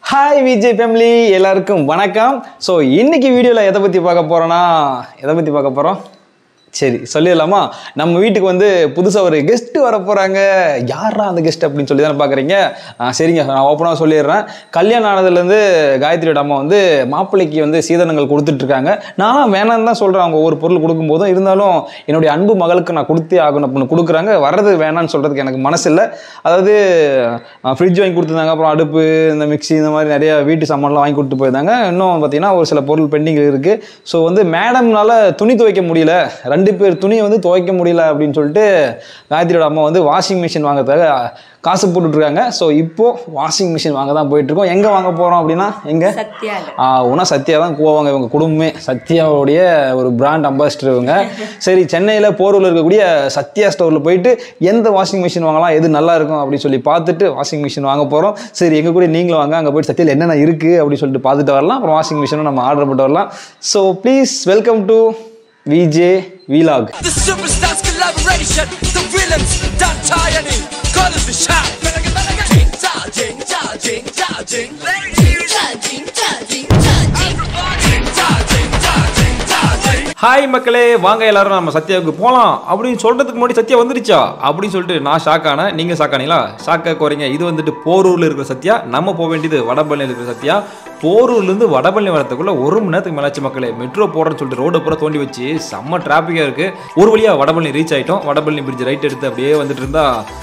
Hi Vijay family எல்லாருக்கும் வணக்கம் so இன்னைக்கு வீடியோவில் எதை பற்றி பார்க்க போகிறோன்னா எதை பற்றி பார்க்க போகிறோம் சரி சொல்லிடலாமா நம்ம வீட்டுக்கு வந்து புதுசாக ஒரு கெஸ்ட் வர போகிறாங்க யாரா அந்த கெஸ்ட் அப்படின்னு சொல்லி தானே பார்க்குறீங்க சரிங்க நான் ஓப்பனாக சொல்லிடுறேன் கல்யாணம் ஆனதுலேருந்து காயத்ரியோட அம்மா வந்து மாப்பிள்ளைக்கு வந்து சீதனங்கள் கொடுத்துட்ருக்காங்க நானும் வேணாம்னு தான் சொல்கிறேன் அவங்க ஒரு பொருள் கொடுக்கும்போதும் இருந்தாலும் என்னுடைய அன்பு மகளுக்கு நான் கொடுத்தே ஆகணும் அப்படின்னு கொடுக்குறாங்க வர்றது வேணாம்னு சொல்கிறதுக்கு எனக்கு மனசு இல்லை அதாவது ஃப்ரிட்ஜ் வாங்கி கொடுத்துருந்தாங்க அப்புறம் அடுப்பு இந்த மிக்ஸி இந்த மாதிரி நிறைய வீட்டு சாமான்லாம் வாங்கி கொடுத்து போயிருந்தாங்க இன்னும் பார்த்தீங்கன்னா ஒரு சில பொருள் பெண்டிங் இருக்குது ஸோ வந்து மேடம்னால துணி துவைக்க முடியல ரெண்டு பேர் துணியை வந்து துவைக்க முடியல அப்படின்னு சொல்லிட்டு காயத்ரியோட அம்மா வந்து வாஷிங் மிஷின் வாங்குறதுக்காக காசு போட்டுட்ருக்காங்க ஸோ இப்போது வாஷிங் மிஷின் வாங்க தான் போயிட்டுருக்கோம் எங்கே வாங்க போகிறோம் அப்படின்னா எங்கே சத்யால ஒன்றா சத்யா தான் போவாங்க இவங்க குடும்பமே சத்யாவுடைய ஒரு பிராண்ட் அம்பாசிடர் இவங்க சரி சென்னையில் போரூரில் இருக்கக்கூடிய சத்யா ஸ்டோரில் போயிட்டு எந்த வாஷிங் மிஷின் வாங்கலாம் எது நல்லா இருக்கும் அப்படின்னு சொல்லி பார்த்துட்டு வாஷிங் மிஷின் வாங்க போகிறோம் சரி எங்கள் கூட நீங்களும் வாங்க அங்கே போயிட்டு சத்யாவில் என்னென்ன இருக்குது அப்படின்னு சொல்லிட்டு பார்த்துட்டு வரலாம் அப்புறம் வாஷிங் மிஷினும் நம்ம ஆர்டர் போட்டு வரலாம் so please welcome to VJ வீலாக் The superstars collaboration, the villains done tiring. Call us the shot. Jing ja, jing ja, jing ja, jing. Jing ja, jing ja, jing ja, jing. Jing ja, jing ja, jing ja, jing. Hi மக்களே வாங்க எல்லாரும் நம்ம சத்யாவுக்கு போகலாம் அப்படின்னு சொல்கிறதுக்கு முன்னாடி சத்யா வந்துருச்சா அப்படின்னு சொல்லிட்டு நான் ஷாக் ஆனேன் நீங்கள் ஷாக் ஆனீங்களா ஷாக்க குறைங்க இது வந்துட்டு போரூரில் இருக்கிற சத்யா நம்ம போக வேண்டியது வடபழனியில் இருக்கிற சத்யா போரூர்லேருந்து வடபழனி வரத்துக்குள்ள ஒரு மணி நேரத்துக்கு மேலாச்சு மக்களே மெட்ரோ போடுறேன்னு சொல்லிட்டு ரோடை பூரா தோண்டி வச்சு செம்ம டிராஃபிக்காக இருக்குது ஒரு வழியாக வடபழனி ரீச் ஆகிட்டோம் வடபழனி பிரிட்ஜ் ரைட் எடுத்து அப்படியே வந்துட்டு இருந்தா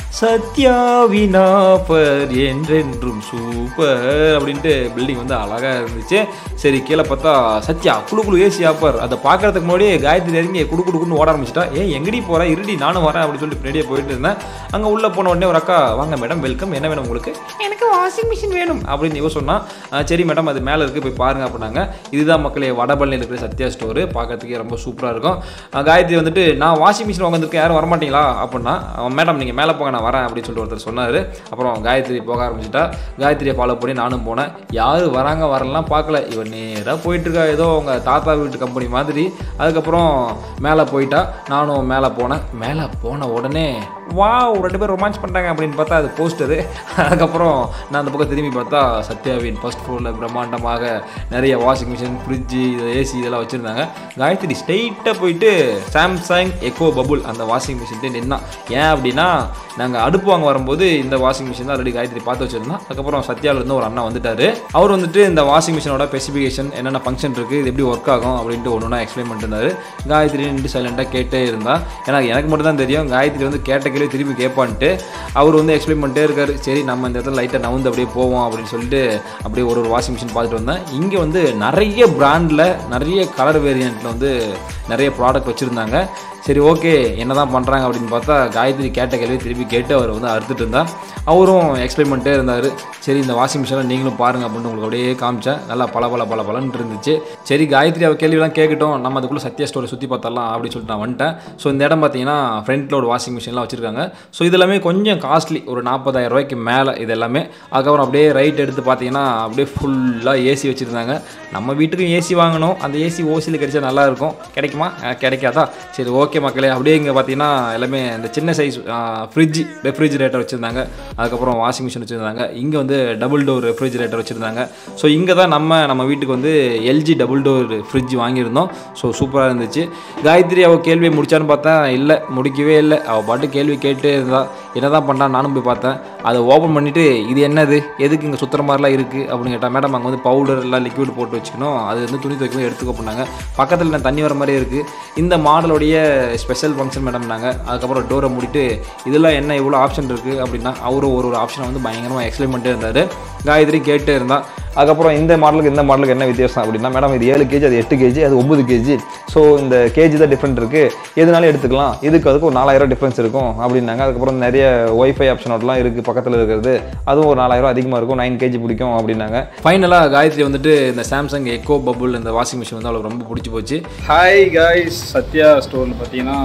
சத்யாவினாப்பர் என்றென்றும் சூப்பர் அப்படின்ட்டு பில்டிங் வந்து அழகாக இருந்துச்சு சரி கீழே பார்த்தா சத்யா குழு குழு ஏசி ஆப்பர் அதை பார்க்கறதுக்கு முன்னாடி காயத்ரி இறங்கி குடு குடுக்குன்னு ஓட ஆரம்பிச்சிட்டா ஏன் எங்கடி போற இருடி நானும் வரேன் அப்படின்னு சொல்லிட்டு பின்னாடியே போயிட்டு இருந்தேன் அங்கே உள்ள போன உடனே ஒரு அக்கா வாங்க மேடம் வெல்கம் என்ன வேணும் உங்களுக்கு எனக்கு வாஷிங் மிஷின் வேணும் அப்படின்னு இவ சொன்னா "ஆ, சரி மேடம் அது மேலே இருக்கு போய் பாருங்க அப்படின்னாங்க இதுதான் மக்களே வடபழனியில் இருக்கிற சத்யா ஸ்டோரு பார்க்கறதுக்கே ரொம்ப சூப்பராக இருக்கும் ஆ, காயத்ரி வந்துட்டு நான் வாஷிங் மிஷின் வாங்கிருக்கேன் யாரும் வரமாட்டீங்களா அப்படின்னா மேடம் நீங்கள் மேலே போங்க நான் வரேன் அப்படின்னு சொல்லிட்டு ஒருத்தர் சொன்னார் அப்புறம் காயத்ரி போக ஆரம்பிச்சிட்டா காயத்ரியை ஃபாலோ பண்ணி நானும் போனேன் யார் வராங்க வரலாம் பார்க்கல இவன் நேராக போயிட்டு இருக்கா ஏதோ அவங்க தாத்தா வீட்டு கம்பெனி மாதிரி அதுக்கப்புறம் மேலே போயிட்டா நானும் மேலே போனேன் மேலே போன உடனே வா ரெண்டு பேரும் ரொமான்ஸ் பண்ணிட்டாங்க அப்படின்னு பார்த்தா அது போஸ்டரு அதுக்கப்புறம் நான் அந்த பக்கம் திரும்பி பார்த்தா சத்யாவின் ஃபர்ஸ்ட் ஃப்ளோரில் பிரம்மாண்டமாக நிறைய வாஷிங் மிஷின் ஃப்ரிட்ஜு இது ஏசி இதெல்லாம் வச்சுருந்தாங்க காயத்ரி ஸ்ட்ரெயிட்டாக போயிட்டு சாம்சங் எக்கோ பபுள் அந்த வாஷிங் மிஷின்ட்டு நின்னான் ஏன் அப்படின்னா நாங்கள் அடுப்பு வாங்க வரும்போது இந்த வாஷிங் மிஷின் தான் ஆல்ரெடி காயத்ரி பார்த்து வச்சிருந்தோம் அதுக்கப்புறம் சத்யாவில் இருந்து ஒரு அண்ணா வந்துட்டாரு அவர் வந்துட்டு இந்த வாஷிங் மிஷினோட ஸ்பெசிஃபிகேஷன் என்னென்ன ஃபங்க்ஷன் இருக்குது இது எப்படி ஒர்க் ஆகும் அப்படின்ட்டு ஒன்று ஒன்றா எக்ஸ்பிளைன் பண்ணிட்டு இருந்தாரு காயத்ரி நின்று சைலண்டாக கேட்டே இருந்தா ஏன்னா எனக்கு மட்டும் தான் தெரியும் காயத்ரி வந்து கேட்ட கேள்வி திரும்பி கேட்பான்ட்டு அவர் வந்து எக்ஸ்பிளைன் பண்ணிட்டே இருக்காரு சரி நம்ம இந்த இடத்துல லைட்டாக நவுந்து அப்படியே போவோம் அப்படின்னு சொல்லிட்டு அப்படியே ஒரு ஒரு வாஷிங் மிஷின் பார்த்துட்டு வந்தேன் இங்கே வந்து நிறைய பிராண்டில் நிறைய கலர் வேரியண்ட்டில் வந்து நிறைய ப்ராடக்ட் வச்சுருந்தாங்க சரி ஓகே என்ன தான் பண்ணுறாங்க அப்படின்னு பார்த்தா காயத்ரி கேட்ட கேள்வி திருப்பி கேட்டு அவர் வந்து அறுத்துட்டு இருந்தா அவரும் எக்ஸ்பிளைன் பண்ணிட்டே இருந்தார் சரி இந்த வாஷிங் மிஷினை நீங்களும் பாருங்க அப்படின்னு உங்களுக்கு அப்படியே காமிச்சேன் நல்லா பல பல பல பலன்னு இருந்துச்சு சரி காயத்ரி அவர் கேள்விலாம் கேட்கட்டும் நம்ம அதுக்குள்ளே சத்யா ஸ்டோரை சுற்றி பார்த்தரலாம் அப்படின்னு சொல்லிட்டு நான் வந்துட்டேன் ஸோ இந்த இடம் பார்த்தீங்கன்னா ஃப்ரண்ட்டில் ஒரு வாஷிங் மிஷின்லாம் வச்சுருக்காங்க ஸோ இது எல்லாமே கொஞ்சம் காஸ்ட்லி ஒரு நாற்பதாயிரம் ரூபாய்க்கு மேலே இது எல்லாமே அதுக்கப்புறம் அப்படியே ரைட் எடுத்து பார்த்தீங்கன்னா அப்படியே ஃபுல்லாக ஏசி வச்சுருந்தாங்க நம்ம வீட்டுக்கும் ஏசி வாங்கணும் அந்த ஏசி ஓசியில் கிடைச்சா நல்லா இருக்கும் கிடைக்குமா அஹ் கிடைக்காதா சரி ஓகே மக்களே அப்படியே இங்கே பார்த்தீங்கன்னா எல்லாமே இந்த சின்ன சைஸ் ஃப்ரிட்ஜ் ரெஃப்ரிஜிரேட்டர் வச்சுருந்தாங்க அதுக்கப்புறம் வாஷிங் மிஷின் வச்சுருந்தாங்க இங்கே வந்து டபுள் டோர் ரெஃப்ரிஜிரேட்டர் வச்சுருந்தாங்க ஸோ இங்கே தான் நம்ம நம்ம வீட்டுக்கு வந்து எல்ஜி டபுள் டோர் ஃப்ரிட்ஜ் வாங்கியிருந்தோம் ஸோ சூப்பராக இருந்துச்சு காயத்ரி அவள் கேள்வியை முடிச்சான்னு பார்த்தேன் இல்லை முடிக்கவே இல்லை அவள் பாட்டு கேள்வி கேட்டு இருந்தா என்ன தான் பண்ணா நானும் போய் பார்த்தேன் அதை ஓப்பன் பண்ணிவிட்டு இது என்னது எதுக்கு இங்கே சுற்றுற மாதிரிலாம் இருக்குது அப்படின்னு கேட்டால் மேடம் அங்கே வந்து பவுடர் எல்லாம் லிக்விட் போட்டு வச்சுக்கணும் அது வந்து துணி துவைக்கணும் எடுத்துக்கோ பண்ணாங்க பக்கத்தில் நான் தண்ணி வர மாதிரியே இருக்குது இந்த மாடலுடைய ஸ்பெஷல் ஃபங்க்ஷன் மேடம்னாங்க அதுக்கப்புறம் டோரை மூடிட்டு இதெல்லாம் என்ன இவ்வளோ ஆப்ஷன் இருக்குது அப்படின்னா அவரும் ஒரு ஒரு ஆப்ஷனை வந்து பயங்கரமாக எக்ஸ்பிளைன் பண்ணிட்டே இருந்தார் காயத்ரி கேட்டே இருந்தா அதுக்கப்புறம் இந்த மாடலுக்கு இந்த மாடலுக்கு என்ன வித்தியாசம் அப்படின்னா மேடம் இது ஏழு கேஜி அது எட்டு கேஜி அது ஒன்பது கேஜி ஸோ இந்த கேஜி தான் டிஃப்ரெண்ட் இருக்குது எதுனாலும் எடுத்துக்கலாம் இதுக்கு அதுக்கு ஒரு நாலாயிரம் டிஃப்ரென்ஸ் இருக்கும் அப்படின்னாங்க அதுக்கப்புறம் நிறைய ஒய்ஃபை ஆப்ஷனோடலாம் இருக்குது பக்கத்தில் இருக்கிறது அதுவும் ஒரு நாலாயிரம் அதிகமாக இருக்கும் நைன் கேஜி பிடிக்கும் அப்படின்னாங்க ஃபைனலாக காயத்ரி வந்துட்டு இந்த சாம்சங் எக்கோ பபுள் இந்த வாஷிங் மிஷின் வந்து அவளுக்கு ரொம்ப பிடிச்சி போச்சு ஹாய் காய்ஸ் சத்யா ஸ்டோரில் பார்த்தீங்கன்னா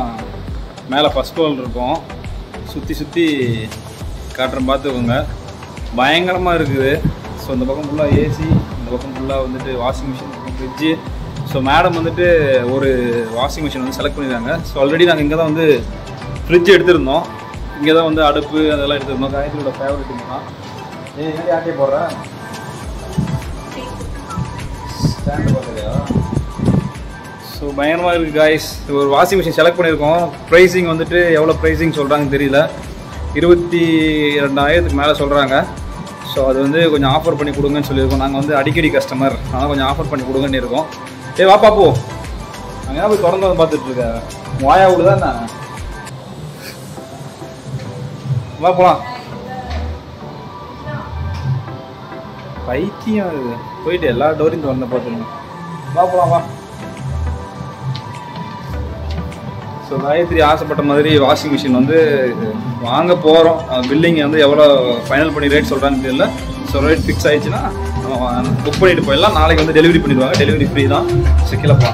மேலே ஃபஸ்ட் ஃப்ளோர் இருக்கும் சுற்றி சுற்றி காட்டுறேன் பார்த்துக்கோங்க பயங்கரமாக இருக்குது ஸோ இந்த பக்கம் ஃபுல்லாக ஏசி இந்த பக்கம் ஃபுல்லாக வந்துட்டு washing machine fridge so madam வந்துட்டு ஒரு வாஷிங் மிஷின் வந்து செலக்ட் பண்ணியிருக்காங்க ஸோ ஆல்ரெடி நாங்கள் இங்கே தான் வந்து ஃப்ரிட்ஜ் எடுத்திருந்தோம் இங்கே தான் வந்து அடுப்பு அதெல்லாம் எடுத்திருந்தோம் காயத்ரியோட ஃபேவரட் தான் ஏய் என்னடி ஆட்டே போடுற ஸ்டாண்டு பார்க்குறியா ஸோ பயங்கரமாக இருக்குது காய்ஸ் ஒரு வாஷிங் மிஷின் செலக்ட் பண்ணியிருக்கோம் ப்ரைஸிங் வந்துட்டு எவ்வளோ ப்ரைஸிங் சொல்கிறாங்கன்னு தெரியல இருபத்தி ரெண்டாயிரத்துக்கு மேலே சொல்கிறாங்க ஸோ அது வந்து கொஞ்சம் ஆஃபர் பண்ணி கொடுங்கன்னு சொல்லியிருக்கோம் நாங்கள் வந்து அடிக்கடி கஸ்டமர் அதனால் கொஞ்சம் ஆஃபர் பண்ணி கொடுங்கன்னு இருக்கோம் ஏய் வாப்பா போ அங்கே ஏன் போய் திறந்து வந்து பார்த்துட்டு இருக்க உன் வாயா விடுதா என்ன வா போலாம் பைத்தியம் இது போயிட்டு எல்லா டோரையும் திறந்து பார்த்துருங்க வா போலாம் வா ஸோ காயத்ரி ஆசைப்பட்ட மாதிரி வாஷிங் மிஷின் வந்து வாங்க போகிறோம் பில்லிங் வந்து எவ்வளோ ஃபைனல் பண்ணி ரேட் சொல்கிறாங்கன்னு தெரியல ஸோ ரேட் ஃபிக்ஸ் ஆயிடுச்சுன்னா புக் பண்ணிட்டு போயிடலாம் நாளைக்கு வந்து டெலிவரி பண்ணிடுவாங்க டெலிவரி ஃப்ரீ தான் ஸோ கீழே போகலாம்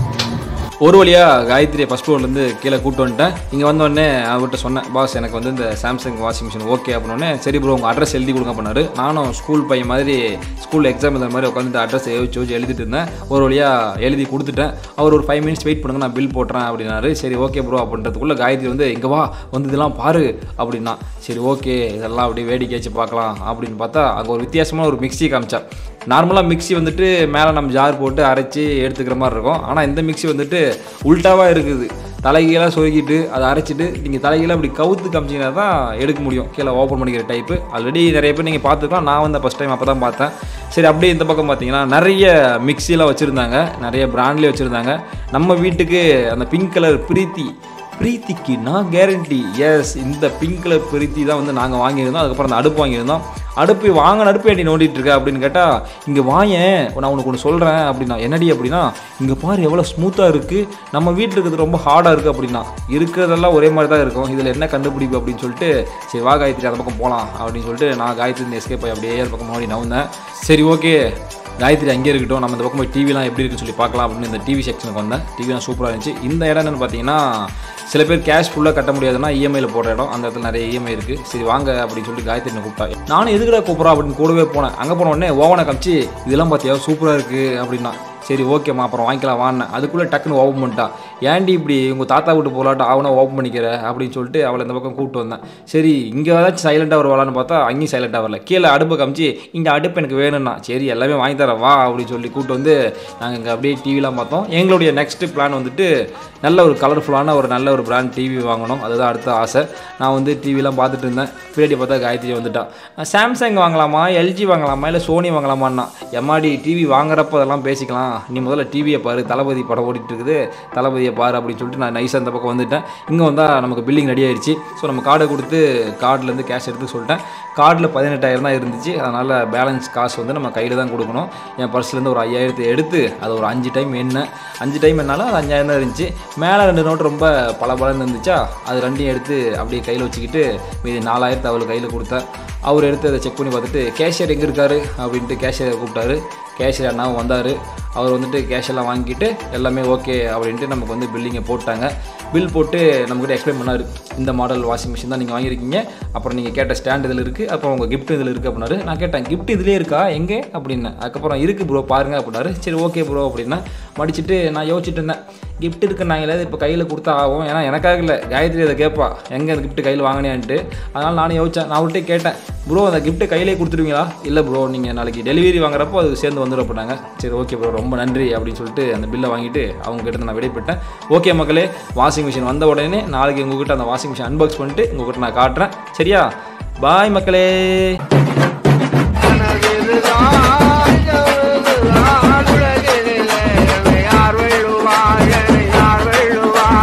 ஒரு வழியாக காயத்ரியை ஃபஸ்ட் ஃப்ளோர்லேருந்து கீழே கூட்டு வந்துட்டேன் இங்கே வந்தோடனே அவர்கிட்ட சொன்னேன் பாஸ் எனக்கு வந்து இந்த சாம்சங் வாஷிங் மிஷின் ஓகே அப்படின்னே சரி ப்ரோ உங்கள் அட்ரஸ் எழுதி கொடுங்க பண்ணாரு நானும் ஸ்கூல் பையன் மாதிரி ஸ்கூல் எக்ஸாம் எழுதுற மாதிரி உட்காந்து அட்ரஸ் யோசிச்சு யோசிச்சு எழுதிட்டு இருந்தேன் ஒரு வழியாக எழுதி கொடுத்துட்டேன் அவர் ஒரு ஃபைவ் மினிட்ஸ் வெயிட் பண்ணுங்க நான் பில் போட்டுறேன் அப்படின்னாரு சரி ஓகே ப்ரோ அப்படின்றதுக்குள்ளே காயத்ரி வந்து இங்கே வா வந்து இதெல்லாம் பாரு அப்படின்னா சரி ஓகே இதெல்லாம் அப்படியே வேடிக்கை வச்சு பார்க்கலாம் அப்படின்னு பார்த்தா அங்கே ஒரு வித்தியாசமான ஒரு மிக்ஸி காமிச்சா நார்மலாக மிக்ஸி வந்துட்டு மேலே நம்ம ஜார் போட்டு அரைச்சி எடுத்துக்கிற மாதிரி இருக்கும் ஆனால் இந்த மிக்ஸி வந்துட்டு உல்ட்டாவாக இருக்குது தலைகீழாக சொருகிட்டு அதை அரைச்சிட்டு நீங்கள் தலைகீழாக அப்படி கவுத்து காமிச்சிங்கன்னா தான் எடுக்க முடியும் கீழே ஓப்பன் பண்ணிக்கிற டைப்பு ஆல்ரெடி நிறைய பேர் நீங்கள் பார்த்துக்கலாம் நான் வந்து ஃபஸ்ட் டைம் அப்போ தான் பார்த்தேன் சரி அப்படியே இந்த பக்கம் பார்த்தீங்கன்னா நிறைய மிக்ஸிலாம் வச்சுருந்தாங்க நிறைய பிராண்ட்லேயே வச்சுருந்தாங்க நம்ம வீட்டுக்கு அந்த பிங்க் கலர் பிரீத்தி பிரீத்திக்கு நான் கேரண்டி எஸ் இந்த பிங்க் கலர் பிரீத்தி தான் வந்து நாங்கள் வாங்கியிருந்தோம் அதுக்கப்புறம் அந்த அடுப்பு வாங்கியிருந்தோம் அடுப்பு வாங்கின அடுப்பு ஏடி நோண்டிட்டு இருக்க அப்படின்னு கேட்டால் இங்கே வாயேன் நான் உனக்கு ஒன்று சொல்கிறேன் அப்படின்னா என்னடி அப்படின்னா இங்கே பாரு எவ்வளோ ஸ்மூத்தாக இருக்குது நம்ம வீட்டில் இருக்கிறது ரொம்ப ஹார்டாக இருக்குது அப்படின்னா இருக்கிறதெல்லாம் ஒரே மாதிரி தான் இருக்கும் இதில் என்ன கண்டுபிடிப்பு அப்படின்னு சொல்லிட்டு சரி வா காயத்ரி அந்த பக்கம் போகலாம் அப்படின்னு சொல்லிட்டு நான் காயத்ரி எஸ்கேப் ஆகி அப்படியே அந்த பக்கம் முன்னாடி நவுந்தேன் சரி ஓகே காயத்ரி அங்கே இருக்கட்டும் நம்ம இந்த பக்கம் போய் டிவிலாம் எப்படி இருக்குன்னு சொல்லி பார்க்கலாம் அப்படின்னு இந்த டிவி செக்ஷனுக்கு வந்தேன் டிவிலாம் சூப்பராக இருந்துச்சு இந்த இடம் என்னென்னு பார்த்தீங்கன்னா சில பேர் கேஷ் ஃபுல்லாக கட்ட முடியாதுன்னா இஎம்ஐயில் போடுற இடம் அந்த இடத்துல நிறைய இஎம்ஐ இருக்குது சரி வாங்க அப்படின்னு சொல்லிட்டு காயத்ரி என்னை கூப்பிட்டா நானும் எதுக்குடா கூப்பிட்றா அப்படின்னு கூடவே போனேன் அங்கே போன உடனே ஓவனை காமிச்சு இதெல்லாம் பார்த்தியா சூப்பராக இருக்குது அப்படின்னா சரி ஓகேம்மா அப்புறம் வாங்கிக்கலாம் வாங்கினேன் அதுக்குள்ளே டக்குன்னு ஓப்பன் பண்ணிட்டா ஏன்டி இப்படி உங்கள் தாத்தா வீட்டு போகலாட்டு அவனை ஓப்பன் பண்ணிக்கிற அப்படின்னு சொல்லிட்டு அவளை இந்த பக்கம் கூப்பிட்டு வந்தேன் சரி இங்கே ஏதாச்சும் சைலண்ட்டாக வருவாளான்னு பார்த்தா அங்கேயும் சைலண்ட்டாக வரல கீழே அடுப்பை காமிச்சு இந்த அடுப்பு எனக்கு வேணும்னா சரி எல்லாமே வாங்கி தரேன் வா அப்படின்னு சொல்லி கூப்பிட்டு வந்து நாங்கள் இங்கே அப்படியே டிவிலாம் பார்த்தோம் எங்களுடைய நெக்ஸ்ட் பிளான் வந்துட்டு நல்ல ஒரு கலர்ஃபுல்லான ஒரு நல்ல ஒரு பிராண்ட் டிவி வாங்கணும் அதுதான் அடுத்த ஆசை நான் வந்து டிவிலாம் பார்த்துட்டு இருந்தேன் பின்னாடி பார்த்தா காயத்ரி வந்துட்டா சாம்சங் வாங்கலாமா எல்ஜி வாங்கலாமா இல்லை சோனி வாங்கலாமான்னா எம்மாடி டிவி வாங்குறப்ப அதெல்லாம் பேசிக்கலாம் நீ முதல்ல டிவியை பாரு தளபதி படம் ஓடிட்டு இருக்குது தளபதியை பாரு அப்படின்னு சொல்லிட்டு நான் நைஸாக அந்த பக்கம் வந்துட்டேன் இங்கே வந்தால் நமக்கு பில்லிங் ரெடி ஆயிடுச்சு ஸோ நம்ம கார்டை கொடுத்து கார்டுலேருந்து கேஷ் எடுத்து சொல்லிட்டேன் கார்டில் பதினெட்டாயிரம் தான் இருந்துச்சு அதனால் பேலன்ஸ் காசு வந்து நம்ம கையில் தான் கொடுக்கணும் என் பர்ஸ்லேருந்து ஒரு ஐயாயிரத்தை எடுத்து அது ஒரு அஞ்சு டைம் என்ன அஞ்சு டைம் என்னாலும் அது அஞ்சாயிரம் தான் இருந்துச்சு மேலே ரெண்டு நோட்டு ரொம்ப பல பலன்னு இருந்துச்சா அது ரெண்டையும் எடுத்து அப்படியே கையில் வச்சுக்கிட்டு மீதி நாலாயிரத்தை அவளுக்கு கையில் கொடுத்தேன் அவர் எடுத்து அதை செக் பண்ணி பார்த்துட்டு கேஷியர் எங்கே இருக்காரு அப்படின்ட்டு கேஷியரை கூப்பிட்டாரு கேஷியர் அண்ணாவும் வந்தார் அவர் வந்துட்டு கேஷ் எல்லாம் வாங்கிட்டு எல்லாமே ஓகே அப்படின்ட்டு நமக்கு வந்து பில்லிங்கை போட்டாங்க பில் போட்டு நம்மக்கிட்ட எக்ஸ்பிளைன் பண்ணார் இந்த மாடல் வாஷிங் மிஷின் தான் நீங்கள் வாங்கியிருக்கீங்க அப்புறம் நீங்கள் கேட்ட ஸ்டாண்ட் இதில் இருக்குது அப்புறம் உங்கள் கிஃப்ட் இதில் இருக்குது அப்படின்னாரு நான் கேட்டேன் கிஃப்ட் இதிலே இருக்கா எங்கே அப்படின்னேன் அதுக்கப்புறம் இருக்குது ப்ரோ பாருங்க அப்படின்னாரு சரி ஓகே ப்ரோ அப்படின்னா மடிச்சிட்டு நான் யோசிச்சுட்டு இருந்தேன் கிஃப்ட் இருக்கு நாங்களே இப்போ கையில் கொடுத்தா ஆகும் ஏன்னா எனக்காக இல்லை காயத்ரி அதை கேட்பா எங்கே அந்த கிஃப்ட் கையில் வாங்கினேன்ட்டு அதனால் நானும் யோசிச்சேன் நான் அவர்கிட்ட கேட்டேன் ப்ரோ அந்த கிஃப்ட்டை கையிலே கொடுத்துருவீங்களா இல்லை ப்ரோ நீங்கள் நாளைக்கு டெலிவரி வாங்குறப்போ அது சேர்ந்து வந்துடும் அப்படின்னாங்க சரி ஓகே ப்ரோ ரொம்ப நன்றி அப்படின்னு சொல்லிட்டு அந்த பில்லை வாங்கிட்டு அவங்க கிட்ட நான் விடைபெற்றேன் ஓகே மக்களே வாஷிங் மிஷின் வந்த உடனே நாளைக்கு உங்ககிட்ட அந்த வாஷிங் மிஷின் அன்பாக்ஸ் பண்ணிட்டு உங்ககிட்ட நான் காட்டுறேன் சரியா பாய் மக்களே